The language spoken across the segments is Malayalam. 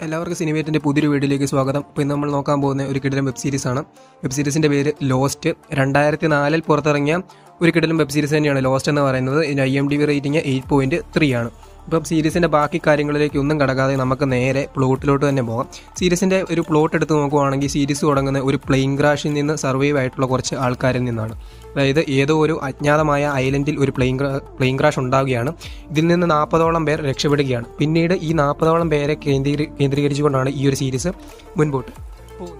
എല്ലാവർക്കും സിനിമേറ്റിൻ്റെ പുതിയൊരു വീഡിയോയിലേക്ക് സ്വാഗതം ഇപ്പോൾ ഇന്ന് നമ്മൾ നോക്കാൻ പോകുന്ന ഒരു കിടിലം വെബ് സീരീസ് ആണ് വെബ് സീരീസിൻ്റെ പേര് ലോസ്റ്റ് രണ്ടായിരത്തി നാലിൽ പുറത്തിറങ്ങിയ ഒരു കിടിലം വെബ് സീരീസ് തന്നെയാണ് ലോസ്റ്റ് എന്ന് പറയുന്നത് ഇതിന് I M D B rating eight point three ആണ് ഇപ്പം സീരീസിൻ്റെ ബാക്കി കാര്യങ്ങളിലേക്ക് ഒന്നും കടക്കാതെ നമുക്ക് നേരെ പ്ലോട്ടിലോട്ട് തന്നെ പോകാം സീരീസിൻ്റെ ഒരു പ്ലോട്ട് എടുത്ത് നോക്കുവാണെങ്കിൽ സീരീസ് തുടങ്ങുന്ന ഒരു പ്ലെയിൻ ക്രാഷിൽ നിന്ന് സർവൈവ് ആയിട്ടുള്ള കുറച്ച് ആൾക്കാരിൽ നിന്നാണ് അതായത് ഏതോ ഒരു അജ്ഞാതമായ ഐലൻഡിൽ ഒരു പ്ലെയിൻ പ്ലെയിൻ ക്രാഷ് ഉണ്ടാവുകയാണ് ഇതിൽ നിന്ന് നാൽപ്പതോളം പേർ രക്ഷപ്പെടുകയാണ് പിന്നീട് ഈ നാൽപ്പതോളം പേരെ കേന്ദ്രീ കേന്ദ്രീകരിച്ചുകൊണ്ടാണ് ഈ ഒരു സീരീസ് മുൻപോട്ട് പോകുന്നത്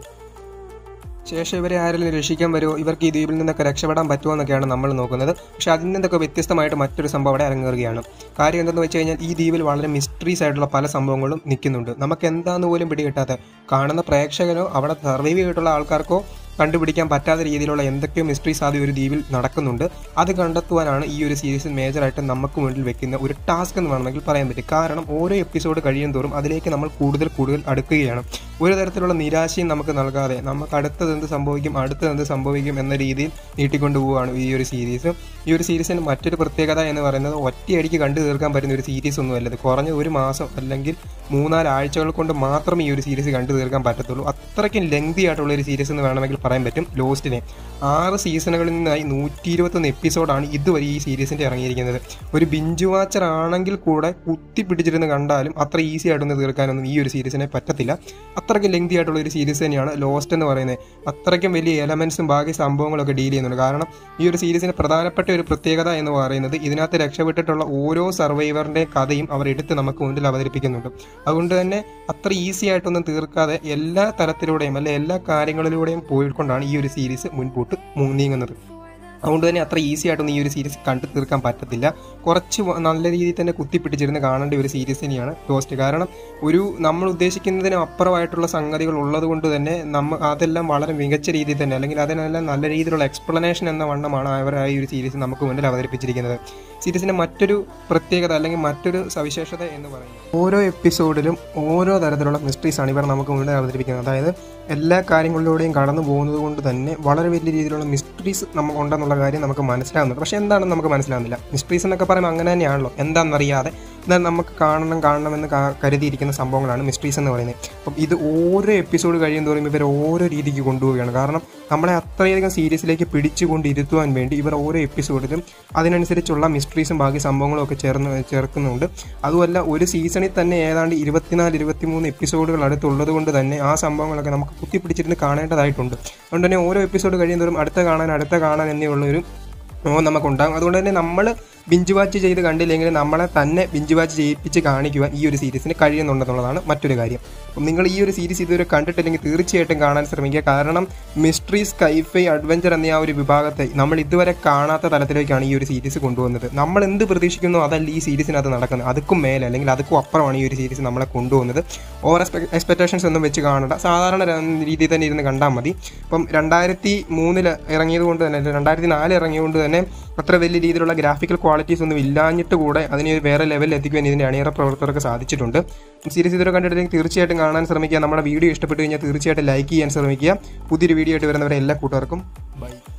ശേഷം ഇവരെ ആരെങ്കിലും രക്ഷിക്കാൻ വരുമോ ഇവർക്ക് ഈ ദ്വീപിൽ നിന്നൊക്കെ രക്ഷപ്പെടാൻ പറ്റുമോ എന്നൊക്കെയാണ് നമ്മൾ നോക്കുന്നത് പക്ഷേ അതിൽ നിന്നൊക്കെ വ്യത്യസ്തമായിട്ട് മറ്റൊരു സംഭവം അവിടെ അരങ്ങേറുകയാണ് കാര്യം എന്തെന്ന് വെച്ച് കഴിഞ്ഞാൽ ഈ ദ്വീപിൽ വളരെ മിസ്റ്ററീസ് ആയിട്ടുള്ള പല സംഭവങ്ങളും നിൽക്കുന്നുണ്ട് നമുക്ക് എന്താന്ന് പോലും പിടികിട്ടാത്ത കാണുന്ന പ്രേക്ഷകനോ അവിടെ സർവൈവ് ചെയ്തിട്ടുള്ള ആൾക്കാർക്കോ കണ്ടുപിടിക്കാൻ പറ്റാത്ത രീതിയിലുള്ള എന്തൊക്കെയോ മിസ്റ്ററീസ് ആദ്യം ഒരു ദ്വീപിൽ നടക്കുന്നുണ്ട് അത് കണ്ടെത്തുവാനാണ് ഈ ഒരു സീരീസിൽ മേജറായിട്ട് നമുക്ക് മുന്നിൽ വെക്കുന്ന ഒരു ടാസ്ക് എന്ന് വേണമെങ്കിൽ പറയാൻ പറ്റും കാരണം ഓരോ എപ്പിസോഡ് കഴിയും തോറും അതിലേക്ക് നമ്മൾ കൂടുതൽ കൂടുതൽ അടുക്കുകയാണ് ഒരു തരത്തിലുള്ള നിരാശയും നമുക്ക് നൽകാതെ നമുക്ക് അടുത്തത് എന്ത് സംഭവിക്കും അടുത്തത് എന്ത് സംഭവിക്കും എന്ന രീതിയിൽ നീട്ടിക്കൊണ്ടു പോവുകയാണ് ഈ ഒരു സീരീസ് ഈ ഒരു സീരീസിന് മറ്റൊരു പ്രത്യേകത എന്ന് പറയുന്നത് ഒറ്റയടിക്ക് കണ്ടു തീർക്കാൻ പറ്റുന്ന ഒരു സീരീസ് ഒന്നുമല്ല ഇത് കുറഞ്ഞ ഒരു മാസം അല്ലെങ്കിൽ മൂന്നാല് ആഴ്ചകൾ കൊണ്ട് മാത്രമേ ഈ ഒരു സീരീസ് കണ്ടു തീർക്കാൻ പറ്റത്തുള്ളൂ അത്രയ്ക്കും ലെങ്തി ആയിട്ടുള്ള ഒരു സീരീസ് എന്ന് വേണമെങ്കിൽ പറയാൻ പറ്റും ലോസ്റ്റിനെ ആറ് സീസണുകളിൽ നിന്നായി നൂറ്റി ഇരുപത്തൊന്ന് എപ്പിസോഡാണ് ഇതുവരെ ഈ സീരീസിൻ്റെ ഇറങ്ങിയിരിക്കുന്നത് ഒരു ബിഞ്ച് വാച്ചർ ആണെങ്കിൽ കൂടെ കുത്തി പിടിച്ചിരുന്ന് കണ്ടാലും അത്ര ഈസി ആയിട്ടൊന്ന് തീർക്കാനൊന്നും ഈ ഒരു സീരീസിനെ പറ്റത്തില്ല അത്രയ്ക്കും ലെങ്തി ആയിട്ടുള്ള ഒരു സീരീസ് തന്നെയാണ് ലോസ്റ്റ് എന്ന് പറയുന്നത് അത്രയ്ക്കും വലിയ എലമെൻസും ബാക്കി സംഭവങ്ങളൊക്കെ ഡീൽ ചെയ്യുന്നുണ്ട് കാരണം ഈ ഒരു സീരീസിന് പ്രധാനപ്പെട്ട ഒരു പ്രത്യേകത എന്ന് പറയുന്നത് ഇതിനകത്ത് രക്ഷപ്പെട്ടിട്ടുള്ള ഓരോ സർവൈവറിൻ്റെ കഥയും അവർ എടുത്ത് നമുക്ക് മുന്നിൽ അവതരിപ്പിക്കുന്നുണ്ട് അതുകൊണ്ട് തന്നെ അത്ര ഈസി ആയിട്ടൊന്നും തീർക്കാതെ എല്ലാ തരത്തിലൂടെയും അല്ലെ എല്ലാ കാര്യങ്ങളിലൂടെയും പോയിക്കൊണ്ടാണ് ഈ ഒരു സീരീസ് മുൻപോട്ട് മു- നീങ്ങുന്നത് അതുകൊണ്ട് തന്നെ അത്ര ഈസി ആയിട്ടൊന്നും ഈ ഒരു സീരീസ് കണ്ടു തീർക്കാൻ പറ്റത്തില്ല കുറച്ച് വ- നല്ല രീതിയിൽ തന്നെ കുത്തിപ്പിടിച്ചിരുന്ന് കാണേണ്ട ഒരു സീരീസ് തന്നെയാണ് ലോസ്റ്റ് കാരണം ഒരു നമ്മൾ ഉദ്ദേശിക്കുന്നതിന് അപ്പുറമായിട്ടുള്ള സംഗതികൾ ഉള്ളത് കൊണ്ട് തന്നെ നമ്മ അതെല്ലാം വളരെ മികച്ച രീതിയിൽ തന്നെ അല്ലെങ്കിൽ അതിനെല്ലാം നല്ല രീതിയിലുള്ള എക്സ്പ്ലനേഷൻ എന്ന വണ്ണമാണ് അവർ ആ ഈ ഒരു സീരീസ് നമുക്ക് മുന്നിൽ അവതരിപ്പിച്ചിരിക്കുന്നത് സീരീസിൻ്റെ മറ്റൊരു പ്രത്യേകത അല്ലെങ്കിൽ മറ്റൊരു സവിശേഷത എന്ന് പറയുന്നത് ഓരോ എപ്പിസോഡിലും ഓരോ തരത്തിലുള്ള മിസ്റ്ററീസ് ആണ് ഇവർ നമുക്ക് മുന്നിൽ അവതരിപ്പിക്കുന്നത് അതായത് എല്ലാ കാര്യങ്ങളിലൂടെയും കടന്നു പോകുന്നത് കൊണ്ട് തന്നെ വളരെ വലിയ രീതിയിലുള്ള മിസ്റ്ററീസ് നമുക്ക് ഉണ്ടെന്നുള്ള കാര്യം നമുക്ക് മനസ്സിലാവുന്നുണ്ട് പക്ഷേ എന്താണെന്ന് നമുക്ക് മനസ്സിലാവുന്നില്ല മിസ്റ്ററീസ് എന്നൊക്കെ പറയുമ്പോൾ അങ്ങനെ തന്നെയാണല്ലോ എന്താണെന്നറിയാതെ എന്നാൽ നമുക്ക് കാണണം കാണണമെന്ന് കാ- കരുതിയിരിക്കുന്ന സംഭവങ്ങളാണ് മിസ്റ്ററീസ് എന്ന് പറയുന്നത് അപ്പം ഇത് ഓരോ എപ്പിസോഡ് കഴിയും തോറും ഇവർ ഓരോ രീതിക്ക് കൊണ്ടുപോവുകയാണ് കാരണം നമ്മളെ അത്രയധികം സീരീസിലേക്ക് പിടിച്ചുകൊണ്ടിരുത്തുവാൻ വേണ്ടി ഇവർ ഓരോ എപ്പിസോഡിലും അതിനനുസരിച്ചുള്ള മിസ്റ്ററീസും ബാക്കി സംഭവങ്ങളും ഒക്കെ ചേർന്ന് ചേർക്കുന്നുണ്ട് അതുമല്ല ഒരു സീസണിൽ തന്നെ ഏതാണ്ട് ഇരുപത്തിനാല് ഇരുപത്തിമൂന്ന് എപ്പിസോഡുകൾ അടുത്തുള്ളത് കൊണ്ട് തന്നെ ആ സംഭവങ്ങളൊക്കെ നമുക്ക് കുത്തിപ്പിടിച്ചിരുന്ന് കാണേണ്ടതായിട്ടുണ്ട് അതുകൊണ്ട് തന്നെ ഓരോ എപ്പിസോഡ് കഴിയുന്നതോറും അടുത്ത കാണാൻ അടുത്ത കാണാൻ എന്നുള്ള ഒരു ഓ നമുക്കുണ്ടാകും അതുകൊണ്ട് തന്നെ നമ്മൾ ബിഞ്ച് വാച്ച് ചെയ്ത് കണ്ടില്ലെങ്കിൽ നമ്മളെ തന്നെ ബിഞ്ച് വാച്ച് ചെയ്യിപ്പിച്ച് കാണിക്കുവാൻ ഈ ഒരു സീരീസിന് കഴിയുന്നുണ്ടെന്നുള്ളതാണ് മറ്റൊരു കാര്യം അപ്പം നിങ്ങൾ ഈ ഒരു സീരീസ് ഇതുവരെ കണ്ടിട്ടില്ലെങ്കിൽ തീർച്ചയായിട്ടും കാണാൻ ശ്രമിക്കുക കാരണം മിസ്റ്ററി സ്കൈഫൈ അഡ്വഞ്ചർ എന്ന ആ ഒരു വിഭാഗത്തെ നമ്മൾ ഇതുവരെ കാണാത്ത തലത്തിലേക്കാണ് ഈ ഒരു സീരീസ് കൊണ്ടുവന്നത് നമ്മൾ എന്ത് പ്രതീക്ഷിക്കുന്നു അതല്ല ഈ സീരീസിനകത്ത് നടക്കുന്നത് അതുക്കും മേലെ അല്ലെങ്കിൽ അതുക്കും അപ്പുറമാണ് ഈ ഒരു സീരീസ് നമ്മളെ കൊണ്ടുപോകുന്നത് ഓവർ എക്സ്പെക്ടേഷൻസ് ഒന്നും വെച്ച് കാണണ്ട സാധാരണ ര- രീതിയിൽ തന്നെ ഇരുന്ന് കണ്ടാൽ മതി ഇപ്പം രണ്ടായിരത്തി മൂന്നിൽ ഇറങ്ങിയത് കൊണ്ട് തന്നെ രണ്ടായിരത്തി നാല് ഇറങ്ങിയത് തന്നെ അത്ര വലിയ രീതിയിലുള്ള ഗ്രാഫിക്കൽ ക്വാളിറ്റീസ് ഒന്നും ഇല്ലാഞ്ഞിട്ട് കൂടെ അതിനെ ഒരു വേറെ ലെവലിൽ എത്തിക്കുവാൻ ഇതിൻ്റെ അണിയറ പ്രവർത്തകർക്ക് സാധിച്ചിട്ടുണ്ട് സീരീസ് ഇതുവരെ കണ്ടിട്ടുണ്ടെങ്കിൽ തീർച്ചയായിട്ടും കാണാൻ ശ്രമിക്കുക നമ്മുടെ വീഡിയോ ഇഷ്ടപ്പെട്ടു കഴിഞ്ഞാൽ തീർച്ചയായിട്ടും ലൈക്ക് ചെയ്യാൻ ശ്രമിക്കുക പുതിയൊരു വീഡിയോ ആയിട്ട് വരുന്നവരെ എല്ലാ കൂട്ടുകാർക്കും ബൈ